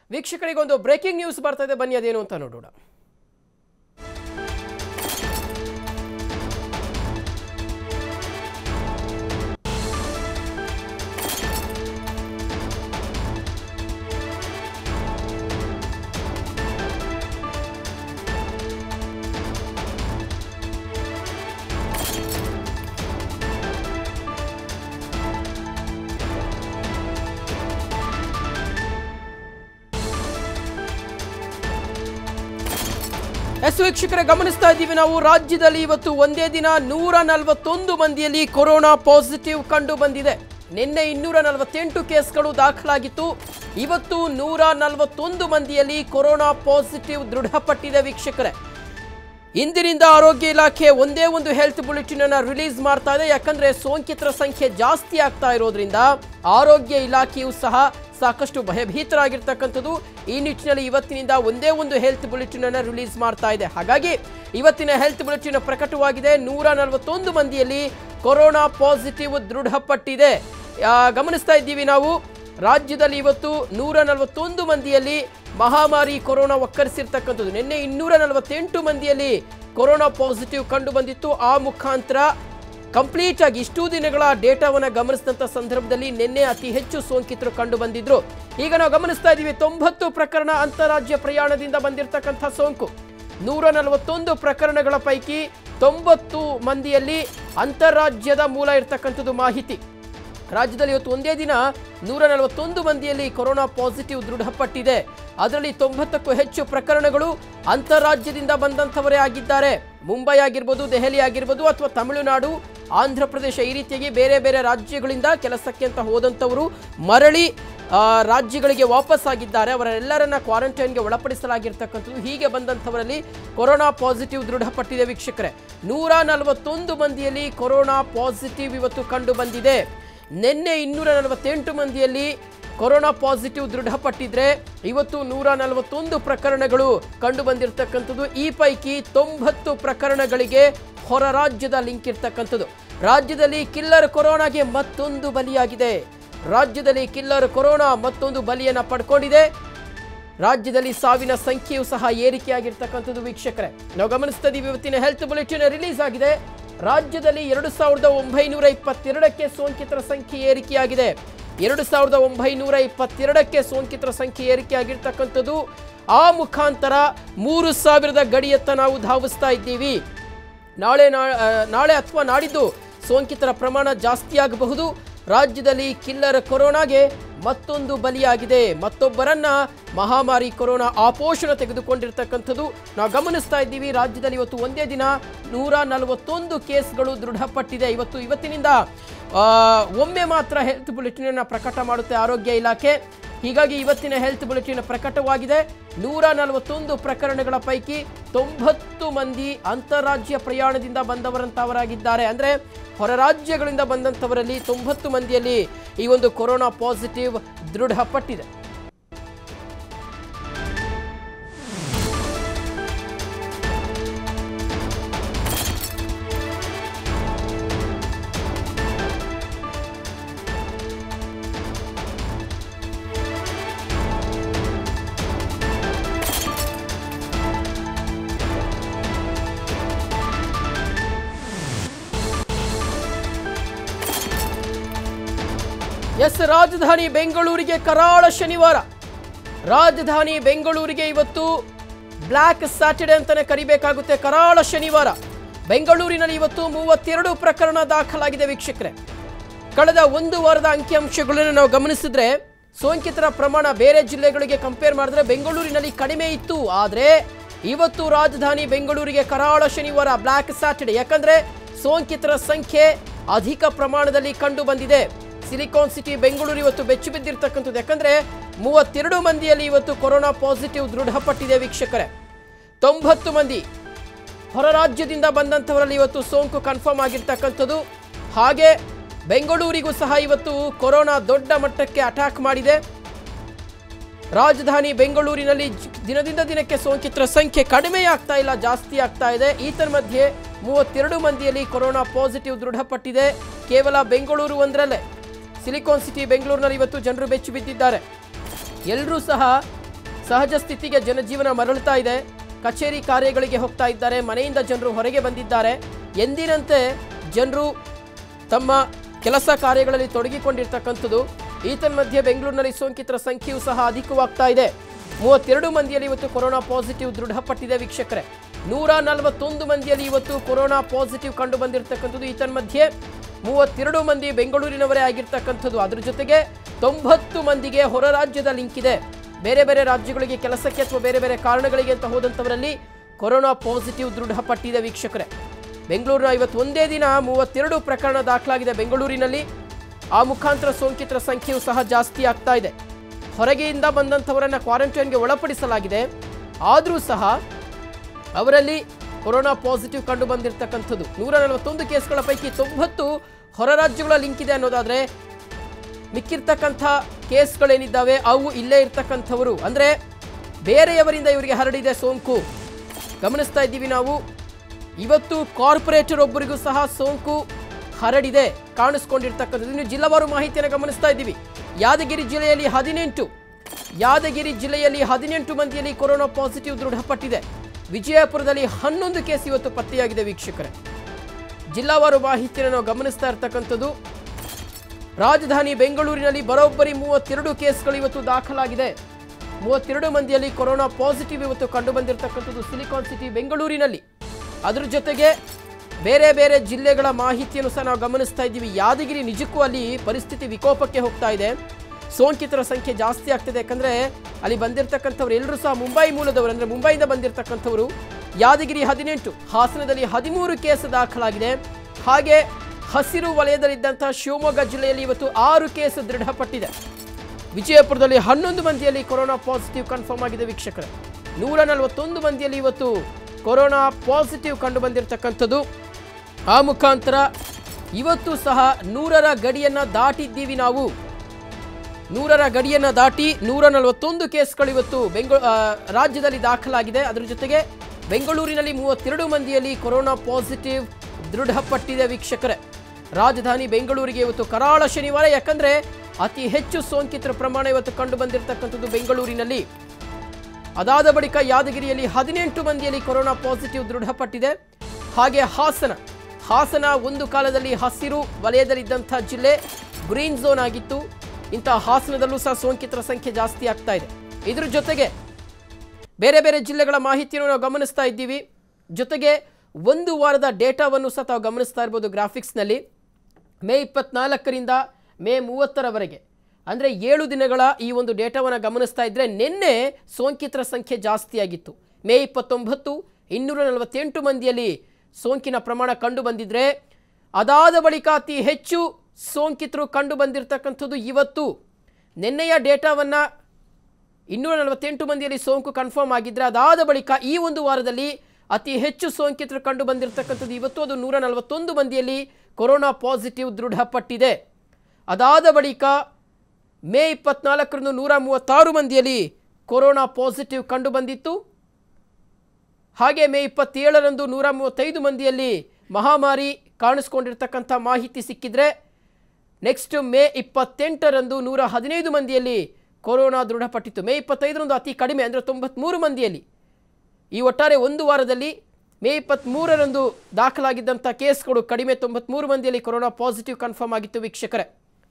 ವೀಕ್ಷಕರಿಗೊಂದು breaking news ಬರ್ತಾ ಇದೆ ಬನ್ನಿ ಅದೇನು ಅಂತ ನೋಡೋಣ ಎಸ್ ವೀಕ್ಷಕರೇ ಗಮನಿಸ್ತಾ ಇದ್ದೀವಿ ನಾವು ರಾಜ್ಯದಲ್ಲಿ ಇವತ್ತು ಒಂದೇ ದಿನ ನೂರ ನಲವತ್ತೊಂದು ಮಂದಿಯಲ್ಲಿ ಕೊರೋನಾ ಪಾಸಿಟಿವ್ ಕಂಡು ಬಂದಿದೆ ನಿನ್ನೆ ಇನ್ನೂರ ನಲವತ್ತೆಂಟು ಕೇಸ್ಗಳು ದಾಖಲಾಗಿತ್ತು ಇವತ್ತು ನೂರ ನಲವತ್ತೊಂದು ಮಂದಿಯಲ್ಲಿ ಕೊರೋನಾ ಪಾಸಿಟಿವ್ ದೃಢಪಟ್ಟಿದೆ ವೀಕ್ಷಕರೇ ಇಂದಿನಿಂದ ಆರೋಗ್ಯ ಇಲಾಖೆ ಒಂದೇ ಒಂದು ಹೆಲ್ತ್ ಬುಲೆಟಿನ್ ಅನ್ನ ರಿಲೀಸ್ ಮಾಡ್ತಾ ಇದೆ ಯಾಕಂದ್ರೆ ಸೋಂಕಿತರ ಸಂಖ್ಯೆ ಜಾಸ್ತಿ ಆಗ್ತಾ ಇರೋದ್ರಿಂದ ಆರೋಗ್ಯ ಇಲಾಖೆಯು ಸಹ ಸಾಕಷ್ಟು ಭಯಭೀತರಾಗಿರ್ತಕ್ಕಂಥದ್ದು ಈ ನಿಟ್ಟಿನಲ್ಲಿ ಇವತ್ತಿನಿಂದ ಒಂದೇ ಒಂದು ಹೆಲ್ತ್ ಬುಲೆಟಿನ್ ಅನ್ನ ರಿಲೀಸ್ ಮಾಡ್ತಾ ಇದೆ ಹಾಗಾಗಿ ಇವತ್ತಿನ ಹೆಲ್ತ್ ಬುಲೆಟಿನ್ ಪ್ರಕಟವಾಗಿದೆ ನೂರ ನಲವತ್ತೊಂದು ಮಂದಿಯಲ್ಲಿ ಕೊರೋನಾ ಪಾಸಿಟಿವ್ ದೃಢಪಟ್ಟಿದೆ ಆ, ಗಮನಿಸ್ತಾ ಇದ್ದೀವಿ ನಾವು ರಾಜ್ಯದಲ್ಲಿ ಇವತ್ತು ನೂರ ನಲವತ್ತೊಂದು ಮಂದಿಯಲ್ಲಿ ಮಹಾಮಾರಿ ಕೊರೋನಾ ಒಕ್ಕರಿಸಿರ್ತಕ್ಕಂಥದ್ದು ನಿನ್ನೆ ಇನ್ನೂರ ನಲವತ್ತೆಂಟು ಮಂದಿಯಲ್ಲಿ ಕೊರೋನಾ ಪಾಸಿಟಿವ್ ಕಂಡು ಬಂದಿತ್ತು ಆ ಮುಖಾಂತರ ಕಂಪ್ಲೀಟ್ ಆಗಿ ಇಷ್ಟೂ ದಿನಗಳ ಡೇಟಾವನ್ನು ಗಮನಿಸಿದಂಥ ಸಂದರ್ಭದಲ್ಲಿ ನಿನ್ನೆ ಅತಿ ಹೆಚ್ಚು ಸೋಂಕಿತರು ಕಂಡು ಬಂದಿದ್ರು ಈಗ ನಾವು ಗಮನಿಸ್ತಾ ಇದ್ದೀವಿ ತೊಂಬತ್ತು ಪ್ರಕರಣ ಅಂತಾರಾಜ್ಯ ಪ್ರಯಾಣದಿಂದ ಬಂದಿರತಕ್ಕಂಥ ಸೋಂಕು ನೂರ ನಲವತ್ತೊಂದು ಪ್ರಕರಣಗಳ ಪೈಕಿ ತೊಂಬತ್ತು ಮಂದಿಯಲ್ಲಿ ಅಂತಾರಾಜ್ಯದ ಮೂಲ ಇರತಕ್ಕಂಥದ್ದು ಮಾಹಿತಿ ರಾಜ್ಯದಲ್ಲಿ ಇವತ್ತು ಒಂದೇ ದಿನ ನೂರ ನಲವತ್ತೊಂದು ಮಂದಿಯಲ್ಲಿ ಕೊರೋನಾ ಪಾಸಿಟಿವ್ ದೃಢಪಟ್ಟಿದೆ ಅದರಲ್ಲಿ ತೊಂಬತ್ತಕ್ಕೂ ಹೆಚ್ಚು ಪ್ರಕರಣಗಳು ಅಂತಾರಾಜ್ಯದಿಂದ ಬಂದಂಥವರೇ ಆಗಿದ್ದಾರೆ ಮುಂಬೈ ಆಗಿರ್ಬೋದು ದೆಹಲಿ ಆಗಿರ್ಬೋದು ಅಥವಾ ತಮಿಳುನಾಡು ಆಂಧ್ರ ಪ್ರದೇಶ ಈ ರೀತಿಯಾಗಿ ಬೇರೆ ಬೇರೆ ರಾಜ್ಯಗಳಿಂದ ಕೆಲಸಕ್ಕೆ ಅಂತ ಹೋದಂಥವರು ಮರಳಿ ಆ, ರಾಜ್ಯಗಳಿಗೆ ವಾಪಸ್ ಆಗಿದ್ದಾರೆ ಅವರೆಲ್ಲರನ್ನ ಕ್ವಾರಂಟೈನ್ಗೆ ಒಳಪಡಿಸಲಾಗಿರ್ತಕ್ಕಂಥದ್ದು ಹೀಗೆ ಬಂದಂಥವರಲ್ಲಿ ಕೊರೋನಾ ಪಾಸಿಟಿವ್ ದೃಢಪಟ್ಟಿದೆ ವೀಕ್ಷಕರೇ ನೂರ ನಲವತ್ತೊಂದು ಮಂದಿಯಲ್ಲಿ ಕೊರೋನಾ ಪಾಸಿಟಿವ್ ಇವತ್ತು ಕಂಡು ಬಂದಿದೆ ನಿನ್ನೆ ಇನ್ನೂರ ನಲವತ್ತೆಂಟು ಮಂದಿಯಲ್ಲಿ ಕೊರೋನಾ ಪಾಸಿಟಿವ್ ದೃಢಪಟ್ಟಿದ್ರೆ ಇವತ್ತು ನೂರ ನಲವತ್ತೊಂದು ಪ್ರಕರಣಗಳು ಕಂಡು ಬಂದಿರತಕ್ಕಂಥದ್ದು ಈ ಪೈಕಿ ತೊಂಬತ್ತು ಪ್ರಕರಣಗಳಿಗೆ ಹೊರ ರಾಜ್ಯದ ಲಿಂಕ್ ಇರ್ತಕ್ಕಂಥದ್ದು ರಾಜ್ಯದಲ್ಲಿ ಕಿಲ್ಲರ್ ಕೊರೋನಾಗೆ ಮತ್ತೊಂದು ಬಲಿಯಾಗಿದೆ ರಾಜ್ಯದಲ್ಲಿ ಕಿಲ್ಲರ್ ಕೊರೋನಾ ಮತ್ತೊಂದು ಬಲಿಯನ್ನ ಪಡ್ಕೊಂಡಿದೆ ರಾಜ್ಯದಲ್ಲಿ ಸಾವಿನ ಸಂಖ್ಯೆಯೂ ಸಹ ಏರಿಕೆಯಾಗಿರ್ತಕ್ಕಂಥದ್ದು ವೀಕ್ಷಕರೇ ನಾವು ಗಮನಿಸ್ತಾ ಇದೀವಿ ಇವತ್ತಿನ ಹೆಲ್ತ್ ಬುಲೆಟಿನ್ ರಿಲೀಸ್ ಆಗಿದೆ ರಾಜ್ಯದಲ್ಲಿ ಎರಡು ಸಾವಿರದ ಒಂಬೈನೂರ ಇಪ್ಪತ್ತೆರಡಕ್ಕೆ ಸೋಂಕಿತರ ಸಂಖ್ಯೆ ಏರಿಕೆಯಾಗಿದೆ ಎರಡು ಸಾವಿರದ ಒಂಬೈನೂರ ಇಪ್ಪತ್ತೆರಡಕ್ಕೆ ಸೋಂಕಿತರ ಸಂಖ್ಯೆ ಏರಿಕೆಯಾಗಿರ್ತಕ್ಕಂಥದ್ದು ಆ ಮುಖಾಂತರ ಮೂರು ಸಾವಿರದ ಗಡಿಯತ್ತ ನಾವು ಧಾವಿಸ್ತಾ ಇದ್ದೀವಿ ನಾಳೆ ನಾ- ಆ, ನಾಳೆ ಅಥವಾ ನಾಡಿದ್ದು ಸೋಂಕಿತರ ಪ್ರಮಾಣ ಜಾಸ್ತಿ ಆಗಬಹುದು ರಾಜ್ಯದಲ್ಲಿ ಕಿಲ್ಲರ್ ಕೊರೋನಾಗೆ ಮತ್ತೊಂದು ಬಲಿಯಾಗಿದೆ ಮತ್ತೊಬ್ಬರನ್ನ ಮಹಾಮಾರಿ ಕೊರೋನಾ ಆಪೋಷಣ ತೆಗೆದುಕೊಂಡಿರ್ತಕ್ಕಂಥದ್ದು ನಾವು ಗಮನಿಸ್ತಾ ಇದ್ದೀವಿ ರಾಜ್ಯದಲ್ಲಿ ಇವತ್ತು ಒಂದೇ ದಿನ ನೂರ ನಲವತ್ತೊಂದು ಕೇಸ್ಗಳು ದೃಢಪಟ್ಟಿದೆ ಇವತ್ತು ಇವತ್ತಿನಿಂದ ಆ, ಒಮ್ಮೆ ಮಾತ್ರ ಹೆಲ್ತ್ ಬುಲೆಟಿನ್ ಪ್ರಕಟ ಮಾಡುತ್ತೆ ಆರೋಗ್ಯ ಇಲಾಖೆ ಹೀಗಾಗಿ ಇವತ್ತಿನ ಹೆಲ್ತ್ ಬುಲೆಟಿನ್ ಪ್ರಕಟವಾಗಿದೆ ನೂರ ನಲವತ್ತೊಂದು ಪ್ರಕರಣಗಳ ಪೈಕಿ ತೊಂಬತ್ತು ಮಂದಿ ಅಂತಾರಾಜ್ಯ ಪ್ರಯಾಣದಿಂದ ಬಂದವರಂತವರಾಗಿದ್ದಾರೆ ಅಂದ್ರೆ ಹೊರ ರಾಜ್ಯಗಳಿಂದ ಬಂದಂಥವರಲ್ಲಿ ತೊಂಬತ್ತು ಮಂದಿಯಲ್ಲಿ ಈ ಒಂದು ಕೊರೋನಾ ಪಾಸಿಟಿವ್ ದೃಢಪಟ್ಟಿದೆ ಎಸ್ ರಾಜಧಾನಿ ಬೆಂಗಳೂರಿಗೆ ಕರಾಳ ಶನಿವಾರ ರಾಜಧಾನಿ ಬೆಂಗಳೂರಿಗೆ ಇವತ್ತು ಬ್ಲ್ಯಾಕ್ ಸ್ಯಾಟರ್ಡೆ ಅಂತಾನೆ ಕರಿಬೇಕಾಗುತ್ತೆ ಕರಾಳ ಶನಿವಾರ ಬೆಂಗಳೂರಿನಲ್ಲಿ ಇವತ್ತು ಮೂವತ್ತೆರಡು ಪ್ರಕರಣ ದಾಖಲಾಗಿದೆ ವೀಕ್ಷಕರೇ ಕಳೆದ ಒಂದು ವಾರದ ಅಂಕಿಅಂಶಗಳನ್ನು ನಾವು ಗಮನಿಸಿದ್ರೆ ಸೋಂಕಿತರ ಪ್ರಮಾಣ ಬೇರೆ ಜಿಲ್ಲೆಗಳಿಗೆ ಕಂಪೇರ್ ಮಾಡಿದ್ರೆ ಬೆಂಗಳೂರಿನಲ್ಲಿ ಕಡಿಮೆ ಇತ್ತು ಆದರೆ ಇವತ್ತು ರಾಜಧಾನಿ ಬೆಂಗಳೂರಿಗೆ ಕರಾಳ ಶನಿವಾರ ಬ್ಲ್ಯಾಕ್ ಸ್ಯಾಟರ್ಡೆ ಯಾಕಂದ್ರೆ ಸೋಂಕಿತರ ಸಂಖ್ಯೆ ಅಧಿಕ ಪ್ರಮಾಣದಲ್ಲಿ ಕಂಡು ಬಂದಿದೆ ಸಿಲಿಕಾನ್ ಸಿಟಿ ಬೆಂಗಳೂರು ಇವತ್ತು ಬೆಚ್ಚಿ ಬಿದ್ದಿರ್ತಕ್ಕಂಥದ್ದು ಯಾಕಂದ್ರೆ ಮೂವತ್ತೆರಡು ಮಂದಿಯಲ್ಲಿ ಇವತ್ತು ಕೊರೋನಾ ಪಾಸಿಟಿವ್ ದೃಢಪಟ್ಟಿದೆ ವೀಕ್ಷಕರೇ ತೊಂಬತ್ತು ಮಂದಿ ಹೊರ ರಾಜ್ಯದಿಂದ ಬಂದಂಥವರಲ್ಲಿ ಇವತ್ತು ಸೋಂಕು ಕನ್ಫರ್ಮ್ ಆಗಿರ್ತಕ್ಕಂಥದ್ದು ಹಾಗೆ ಬೆಂಗಳೂರಿಗೂ ಸಹ ಇವತ್ತು ಕೊರೋನಾ ದೊಡ್ಡ ಮಟ್ಟಕ್ಕೆ ಅಟ್ಯಾಕ್ ಮಾಡಿದೆ ರಾಜಧಾನಿ ಬೆಂಗಳೂರಿನಲ್ಲಿ ಜ- ದಿನದಿಂದ ದಿನಕ್ಕೆ ಸೋಂಕಿತರ ಸಂಖ್ಯೆ ಕಡಿಮೆ ಆಗ್ತಾ ಇಲ್ಲ ಜಾಸ್ತಿ ಆಗ್ತಾ ಇದೆ ಈತರ ಮಧ್ಯೆ ಮೂವತ್ತೆರಡು ಮಂದಿಯಲ್ಲಿ ಕೊರೋನಾ ಪಾಸಿಟಿವ್ ದೃಢಪಟ್ಟಿದೆ ಕೇವಲ ಬೆಂಗಳೂರು ಒಂದರಲ್ಲೇ ಸಿಲಿಕಾನ್ ಸಿಟಿ ಬೆಂಗಳೂರಿನಲ್ಲಿ ಇವತ್ತು ಜನರು ಬೆಚ್ಚಿ ಬಿದ್ದಿದ್ದಾರೆ ಎಲ್ಲರೂ ಸಹ ಸಹಜ ಸ್ಥಿತಿಗೆ ಜನಜೀವನ ಮರಳುತ್ತಾ ಇದೆ ಕಚೇರಿ ಕಾರ್ಯಗಳಿಗೆ ಹೋಗ್ತಾ ಇದ್ದಾರೆ ಮನೆಯಿಂದ ಜನರು ಹೊರಗೆ ಬಂದಿದ್ದಾರೆ ಎಂದಿನಂತೆ ಜನರು ತಮ್ಮ ಕೆಲಸ ಕಾರ್ಯಗಳಲ್ಲಿ ತೊಡಗಿಕೊಂಡಿರ್ತಕ್ಕಂಥದ್ದು ಈತನ್ಮಧ್ಯೆ ಬೆಂಗಳೂರಿನಲ್ಲಿ ಸೋಂಕಿತರ ಸಂಖ್ಯೆಯೂ ಸಹ ಅಧಿಕವಾಗ್ತಾ ಇದೆ ಮೂವತ್ತೆರಡು ಮಂದಿಯಲ್ಲಿ ಇವತ್ತು ಕೊರೋನಾ ಪಾಸಿಟಿವ್ ದೃಢಪಟ್ಟಿದೆ ವೀಕ್ಷಕರೇ ನೂರ ನಲವತ್ತೊಂದು ಮಂದಿಯಲ್ಲಿ ಇವತ್ತು ಕೊರೋನಾ ಪಾಸಿಟಿವ್ ಕಂಡು ಬಂದಿರತಕ್ಕಂಥದ್ದು ಈತನ್ಮಧ್ಯೆ ಮೂವತ್ತೆರಡು ಮಂದಿ ಬೆಂಗಳೂರಿನವರೇ ಆಗಿರ್ತಕ್ಕಂಥದ್ದು ಅದ್ರ ಜೊತೆಗೆ ತೊಂಬತ್ತು ಮಂದಿಗೆ ಹೊರ ರಾಜ್ಯದ ಲಿಂಕ್ ಇದೆ ಬೇರೆ ಬೇರೆ ರಾಜ್ಯಗಳಿಗೆ ಕೆಲಸಕ್ಕೆ ಅಥವಾ ಬೇರೆ ಬೇರೆ ಕಾರಣಗಳಿಗೆ ಅಂತ ಹೋದಂಥವರಲ್ಲಿ ಕೊರೋನಾ ಪಾಸಿಟಿವ್ ದೃಢಪಟ್ಟಿದೆ ವೀಕ್ಷಕರೇ ಬೆಂಗಳೂರಿನ ಇವತ್ತು ಒಂದೇ ದಿನ ಮೂವತ್ತೆರಡು ಪ್ರಕರಣ ದಾಖಲಾಗಿದೆ ಬೆಂಗಳೂರಿನಲ್ಲಿ ಆ ಮುಖಾಂತರ ಸೋಂಕಿತರ ಸಂಖ್ಯೆಯೂ ಸಹ ಜಾಸ್ತಿ ಆಗ್ತಾ ಇದೆ ಹೊರಗೆಯಿಂದ ಬಂದಂಥವರನ್ನ ಕ್ವಾರಂಟೈನ್ಗೆ ಒಳಪಡಿಸಲಾಗಿದೆ ಆದರೂ ಸಹ ಅವರಲ್ಲಿ ಕೊರೋನಾ ಪಾಸಿಟಿವ್ ಕಂಡು ಬಂದಿರತಕ್ಕಂಥದ್ದು ನೂರ ನಲವತ್ತೊಂದು ಕೇಸ್ಗಳ ಪೈಕಿ ತೊಂಬತ್ತು ಹೊರ ರಾಜ್ಯಗಳ ಲಿಂಕ್ ಇದೆ ಅನ್ನೋದಾದ್ರೆ ಮಿಕ್ಕಿರ್ತಕ್ಕಂಥ ಕೇಸ್ಗಳೇನಿದ್ದಾವೆ ಅವು ಇಲ್ಲೇ ಇರ್ತಕ್ಕಂಥವರು ಅಂದರೆ ಬೇರೆಯವರಿಂದ ಇವರಿಗೆ ಹರಡಿದೆ ಸೋಂಕು ಗಮನಿಸ್ತಾ ಇದ್ದೀವಿ ನಾವು ಇವತ್ತು ಕಾರ್ಪೊರೇಟರ್ ಒಬ್ಬರಿಗೂ ಸಹ ಸೋಂಕು ಹರಡಿದೆ ಕಾಣಿಸ್ಕೊಂಡಿರ್ತಕ್ಕಂಥದ್ದು ಇನ್ನು ಜಿಲ್ಲಾವಾರು ಮಾಹಿತಿಯನ್ನು ಗಮನಿಸ್ತಾ ಇದ್ದೀವಿ ಯಾದಗಿರಿ ಜಿಲ್ಲೆಯಲ್ಲಿ ಹದಿನೆಂಟು ಯಾದಗಿರಿ ಜಿಲ್ಲೆಯಲ್ಲಿ ಹದಿನೆಂಟು ಮಂದಿಯಲ್ಲಿ ಕೊರೋನಾ ಪಾಸಿಟಿವ್ ದೃಢಪಟ್ಟಿದೆ ವಿಜಯಪುರದಲ್ಲಿ ಹನ್ನೊಂದು ಕೇಸ್ ಇವತ್ತು ಪತ್ತೆಯಾಗಿದೆ ವೀಕ್ಷಕರೇ ಜಿಲ್ಲಾವಾರು ಮಾಹಿತಿಯನ್ನು ನಾವು ಗಮನಿಸ್ತಾ ಇರ್ತಕ್ಕಂಥದ್ದು ರಾಜಧಾನಿ ಬೆಂಗಳೂರಿನಲ್ಲಿ ಬರೋಬ್ಬರಿ ಮೂವತ್ತೆರಡು ಕೇಸ್ಗಳು ಇವತ್ತು ದಾಖಲಾಗಿದೆ ಮೂವತ್ತೆರಡು ಮಂದಿಯಲ್ಲಿ ಕೊರೋನಾ ಪಾಸಿಟಿವ್ ಇವತ್ತು ಕಂಡು ಬಂದಿರತಕ್ಕಂಥದ್ದು ಸಿಲಿಕಾನ್ ಸಿಟಿ ಬೆಂಗಳೂರಿನಲ್ಲಿ ಅದ್ರ ಜೊತೆಗೆ ಬೇರೆ ಬೇರೆ ಜಿಲ್ಲೆಗಳ ಮಾಹಿತಿಯನ್ನು ಸಹ ನಾವು ಗಮನಿಸ್ತಾ ಇದ್ದೀವಿ ಯಾದಗಿರಿ ನಿಜಕ್ಕೂ ಅಲ್ಲಿ ಪರಿಸ್ಥಿತಿ ವಿಕೋಪಕ್ಕೆ ಹೋಗ್ತಾ ಇದೆ ಸೋಂಕಿತರ ಸಂಖ್ಯೆ ಜಾಸ್ತಿ ಆಗ್ತಿದೆ ಯಾಕಂದ್ರೆ ಅಲ್ಲಿ ಬಂದಿರತಕ್ಕಂಥವ್ರು ಎಲ್ಲರೂ ಸಹ ಮುಂಬೈ ಮೂಲದವರು ಅಂದ್ರೆ ಮುಂಬೈಯಿಂದ ಬಂದಿರತಕ್ಕಂಥವರು ಯಾದಗಿರಿ ಹದಿನೆಂಟು ಹಾಸನದಲ್ಲಿ ಹದಿಮೂರು ಕೇಸ್ ದಾಖಲಾಗಿದೆ ಹಾಗೆ ಹಸಿರು ವಲಯದಲ್ಲಿದ್ದಂತಹ ಶಿವಮೊಗ್ಗ ಜಿಲ್ಲೆಯಲ್ಲಿ ಇವತ್ತು ಆರು ಕೇಸ್ ದೃಢಪಟ್ಟಿದೆ ವಿಜಯಪುರದಲ್ಲಿ ಹನ್ನೊಂದು ಮಂದಿಯಲ್ಲಿ ಕೊರೋನಾ ಪಾಸಿಟಿವ್ ಕನ್ಫರ್ಮ್ ಆಗಿದೆ ವೀಕ್ಷಕರೇ ನೂರ ನಲವತ್ತೊಂದು ಮಂದಿಯಲ್ಲಿ ಇವತ್ತು ಕೊರೋನಾ ಪಾಸಿಟಿವ್ ಕಂಡು ಬಂದಿರತಕ್ಕಂಥದ್ದು ಆ ಮುಖಾಂತರ ಇವತ್ತು ಸಹ ನೂರರ ಗಡಿಯನ್ನ ದಾಟಿದ್ದೀವಿ ನಾವು ನೂರರ ಗಡಿಯನ್ನ ದಾಟಿ ನೂರ ನಲವತ್ತೊಂದು ಕೇಸ್ಗಳು ಇವತ್ತು ಬೆಂಗಳೂ ಆ, ರಾಜ್ಯದಲ್ಲಿ ದಾಖಲಾಗಿದೆ ಅದರ ಜೊತೆಗೆ ಬೆಂಗಳೂರಿನಲ್ಲಿ ಮೂವತ್ತೆರಡು ಮಂದಿಯಲ್ಲಿ ಕೊರೋನಾ ಪಾಸಿಟಿವ್ ದೃಢಪಟ್ಟಿದೆ ವೀಕ್ಷಕರೇ ರಾಜಧಾನಿ ಬೆಂಗಳೂರಿಗೆ ಇವತ್ತು ಕರಾಳ ಶನಿವಾರ ಯಾಕಂದ್ರೆ ಅತಿ ಹೆಚ್ಚು ಸೋಂಕಿತರ ಪ್ರಮಾಣ ಇವತ್ತು ಕಂಡು ಬಂದಿರತಕ್ಕಂಥದ್ದು ಬೆಂಗಳೂರಿನಲ್ಲಿ ಅದಾದ ಬಳಿಕ ಯಾದಗಿರಿಯಲ್ಲಿ ಹದಿನೆಂಟು ಮಂದಿಯಲ್ಲಿ ಕೊರೋನಾ ಪಾಸಿಟಿವ್ ದೃಢಪಟ್ಟಿದೆ ಹಾಗೆ ಹಾಸನ ಹಾಸನ ಒಂದು ಕಾಲದಲ್ಲಿ ಹಸಿರು ವಲಯದಲ್ಲಿದ್ದಂಥ ಜಿಲ್ಲೆ ಗ್ರೀನ್ ಝೋನ್ ಆಗಿತ್ತು ಇಂತಹ ಹಾಸನದಲ್ಲೂ ಸಹ ಸೋಂಕಿತರ ಸಂಖ್ಯೆ ಜಾಸ್ತಿ ಆಗ್ತಾ ಇದೆ ಇದ್ರ ಜೊತೆಗೆ ಬೇರೆ ಬೇರೆ ಜಿಲ್ಲೆಗಳ ಮಾಹಿತಿಯನ್ನು ನಾವು ಗಮನಿಸ್ತಾ ಇದ್ದೀವಿ ಜೊತೆಗೆ ಒಂದು ವಾರದ ಡೇಟಾವನ್ನು ಸಹ ತಾವು ಗಮನಿಸ್ತಾ ಇರ್ಬೋದು ಗ್ರಾಫಿಕ್ಸ್ನಲ್ಲಿ ಮೇ ಇಪ್ಪತ್ನಾಲ್ಕರಿಂದ ಮೇ ಮೂವತ್ತರವರೆಗೆ ಅಂದರೆ ಏಳು ದಿನಗಳ ಈ ಒಂದು ಡೇಟಾವನ್ನು ಗಮನಿಸ್ತಾ ಇದ್ದರೆ ನಿನ್ನೆ ಸೋಂಕಿತರ ಸಂಖ್ಯೆ ಜಾಸ್ತಿಯಾಗಿತ್ತು ಮೇ ಇಪ್ಪತ್ತೊಂಬತ್ತು ಇನ್ನೂರ ನಲವತ್ತೆಂಟು ಮಂದಿಯಲ್ಲಿ ಸೋಂಕಿನ ಪ್ರಮಾಣ ಕಂಡು ಬಂದಿದ್ರೆ ಅದಾದ ಬಳಿಕ ಅತಿ ಹೆಚ್ಚು ಸೋಂಕಿತರು ಕಂಡು ಬಂದಿರತಕ್ಕಂಥದ್ದು ಇವತ್ತು ನಿನ್ನೆಯ ಡೇಟಾವನ್ನು ಇನ್ನೂರ ನಲವತ್ತೆಂಟು ಮಂದಿಯಲ್ಲಿ ಸೋಂಕು ಕನ್ಫರ್ಮ್ ಆಗಿದ್ರೆ ಅದಾದ ಬಳಿಕ ಈ ಒಂದು ವಾರದಲ್ಲಿ ಅತಿ ಹೆಚ್ಚು ಸೋಂಕಿತರು ಕಂಡು ಬಂದಿರತಕ್ಕಂಥದ್ದು ಇವತ್ತು ಅದು ನೂರ ನಲವತ್ತೊಂದು ಮಂದಿಯಲ್ಲಿ ಕೊರೋನಾ ಪಾಸಿಟಿವ್ ದೃಢಪಟ್ಟಿದೆ ಅದಾದ ಬಳಿಕ ಮೇ ಇಪ್ಪತ್ನಾಲ್ಕರಂದು ನೂರ ಮೂವತ್ತಾರು ಮಂದಿಯಲ್ಲಿ ಕೊರೋನಾ ಪಾಸಿಟಿವ್ ಕಂಡು ಬಂದಿತ್ತು ಹಾಗೆ ಮೇ ಇಪ್ಪತ್ತೇಳರಂದು ನೂರ ಮೂವತ್ತೈದು ಮಂದಿಯಲ್ಲಿ ಮಹಾಮಾರಿ ಕಾಣಿಸ್ಕೊಂಡಿರ್ತಕ್ಕಂಥ ಮಾಹಿತಿ ಸಿಕ್ಕಿದ್ರೆ ನೆಕ್ಸ್ಟ್ ಮೇ ಇಪ್ಪತ್ತೆಂಟರಂದು ನೂರ ಹದಿನೈದು ಮಂದಿಯಲ್ಲಿ ಕೊರೋನಾ ದೃಢಪಟ್ಟಿತ್ತು ಮೇ ಇಪ್ಪತ್ತೈದರಂದು ಅತಿ ಕಡಿಮೆ ಅಂದರೆ ತೊಂಬತ್ಮೂರು ಮಂದಿಯಲ್ಲಿ ಈ ಒಟ್ಟಾರೆ ಒಂದು ವಾರದಲ್ಲಿ ಮೇ ಇಪ್ಪತ್ತ್ಮೂರರಂದು ದಾಖಲಾಗಿದ್ದಂಥ ಕೇಸ್ಗಳು ಕಡಿಮೆ ತೊಂಬತ್ಮೂರು ಮಂದಿಯಲ್ಲಿ ಕೊರೋನಾ ಪಾಸಿಟಿವ್ ಕನ್ಫರ್ಮ್ ಆಗಿತ್ತು ವೀಕ್ಷಕರೇ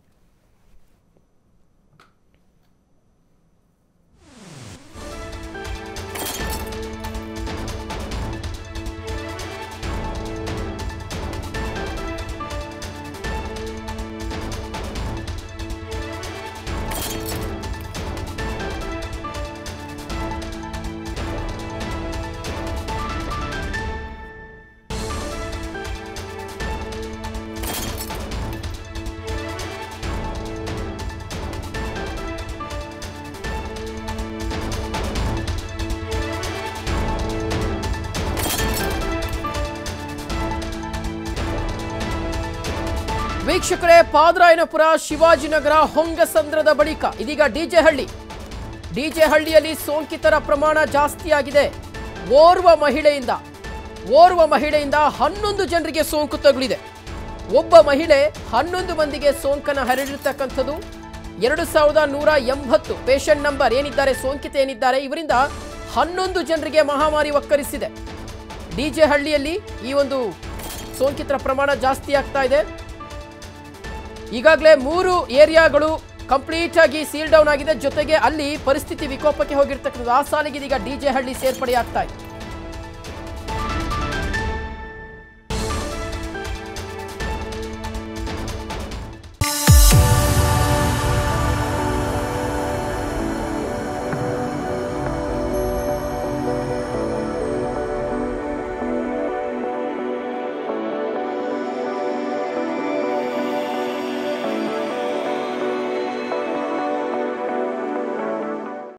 ವೀಕ್ಷಕರೇ ಪಾದರಾಯನಪುರ ಶಿವಾಜಿನಗರ ಹೊಂಗಸಂದ್ರದ ಬಳಿಕ ಇದೀಗ ಡಿಜೆ ಹಳ್ಳಿ ಡಿಜೆ ಹಳ್ಳಿಯಲ್ಲಿ ಸೋಂಕಿತರ ಪ್ರಮಾಣ ಜಾಸ್ತಿಯಾಗಿದೆ ಓರ್ವ ಮಹಿಳೆಯಿಂದ ಓರ್ವ ಮಹಿಳೆಯಿಂದ ಹನ್ನೊಂದು ಜನರಿಗೆ ಸೋಂಕು ತಗುಲಿದೆ ಒಬ್ಬ ಮಹಿಳೆ ಹನ್ನೊಂದು ಮಂದಿಗೆ ಸೋಂಕನ್ನು ಹರಡಿರ್ತಕ್ಕಂಥದ್ದು ಎರಡು ಸಾವಿರದ ನೂರ ಎಂಬತ್ತು ಪೇಷಂಟ್ ನಂಬರ್ ಏನಿದ್ದಾರೆ ಸೋಂಕಿತ ಏನಿದ್ದಾರೆ ಇವರಿಂದ ಹನ್ನೊಂದು ಜನರಿಗೆ ಮಹಾಮಾರಿ ಒಕ್ಕರಿಸಿದೆ ಡಿಜೆ ಹಳ್ಳಿಯಲ್ಲಿ ಈ ಒಂದು ಸೋಂಕಿತರ ಪ್ರಮಾಣ ಜಾಸ್ತಿ ಆಗ್ತಾ ಇದೆ ಈಗಾಗಲೇ ಮೂರು ಏರಿಯಾಗಳು ಕಂಪ್ಲೀಟ್ ಆಗಿ ಸೀಲ್ ಡೌನ್ ಆಗಿದೆ ಜೊತೆಗೆ ಅಲ್ಲಿ ಪರಿಸ್ಥಿತಿ ವಿಕೋಪಕ್ಕೆ ಹೋಗಿರ್ತಕ್ಕಂಥದ್ದು ಆ ಸಾಲಿಗೆ ಇದೀಗ ಡಿಜೆ ಹಳ್ಳಿ ಸೇರ್ಪಡೆ ಆಗ್ತಾ ಇದೆ